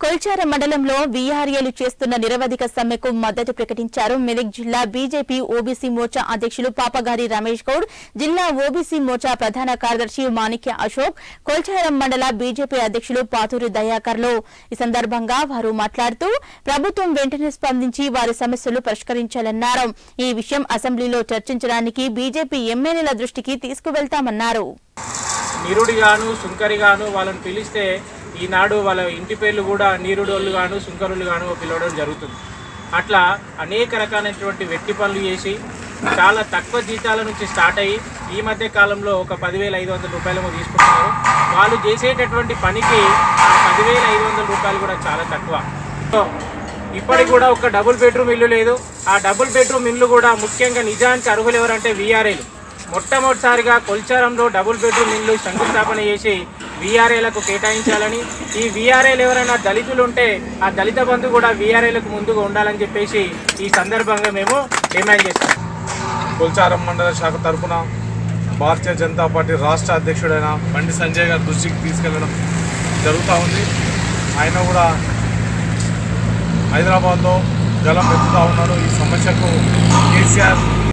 కొల్చార మండలంలో వీఆర్ఏలు చేస్తున్న నిరవధిక సమ్మెకు మద్దతు ప్రకటించారు మెదక్ జిల్లా బీజేపీ ఓబీసీ మోర్చా అధ్యక్షులు పాపగారి రమేష్ గౌడ్ జిల్లా ఓబీసీ మోర్చా ప్రధాన కార్యదర్శి మాణిక్య అశోక్ కొల్చారం మండల బీజేపీ అధ్యక్షులు పాతూరి దయాకర్లు ఈ సందర్భంగా వారు మాట్లాడుతూ ప్రభుత్వం వెంటనే స్పందించి వారి సమస్యలు పరిష్కరించాలన్నారు ఈ విషయం అసెంబ్లీలో చర్చించడానికి బీజేపీ ఎమ్మెల్యేల దృష్టికి తీసుకువెళ్తామన్నారు నిరుడిగాను సుంకరిగాను వాళ్ళని పిలిస్తే ఈనాడు వాళ్ళ ఇంటి పేర్లు కూడా నీరుడోళ్ళు గాను సుంకరులు గాను పిలవడం జరుగుతుంది అట్లా అనేక రకాలైనటువంటి వెట్టి పనులు చేసి చాలా తక్కువ జీతాల నుంచి స్టార్ట్ అయ్యి ఈ మధ్య కాలంలో ఒక పదివేల ఐదు వందల రూపాయలు తీసుకుంటున్నారు వాళ్ళు చేసేటటువంటి పనికి ఆ పదివేల ఐదు వందల రూపాయలు కూడా చాలా తక్కువ సో, ఇప్పటికి కూడా ఒక డబుల్ బెడ్రూమ్ ఇల్లు లేదు ఆ డబుల్ బెడ్రూమ్ ఇల్లు కూడా ముఖ్యంగా నిజానికి అర్హులు ఎవరంటే వీఆర్ఏలు మొట్టమొదటిసారిగా కొల్చారంలో డబుల్ బెడ్రూమ్ ఇల్లు శంకుస్థాపన చేసి వీఆర్ఏలకు కేటాయించాలని ఈ వీఆర్ఏలు ఎవరైనా దళితులు ఉంటే ఆ దళిత బంధు కూడా వీఆర్ఏలకు ముందుగా ఉండాలని చెప్పేసి ఈ సందర్భంగా మేము డిమాండ్ చేస్తాం కొల్చారం మండల శాఖ తరపున భారతీయ జనతా పార్టీ రాష్ట్ర అధ్యక్షుడైన బండి సంజయ్ గారి దృష్టికి తీసుకెళ్లడం జరుగుతూ ఉంది ఆయన కూడా హైదరాబాద్లో జలం ఎత్తుతూ ఉన్నారు ఈ సమస్యకు కేసీఆర్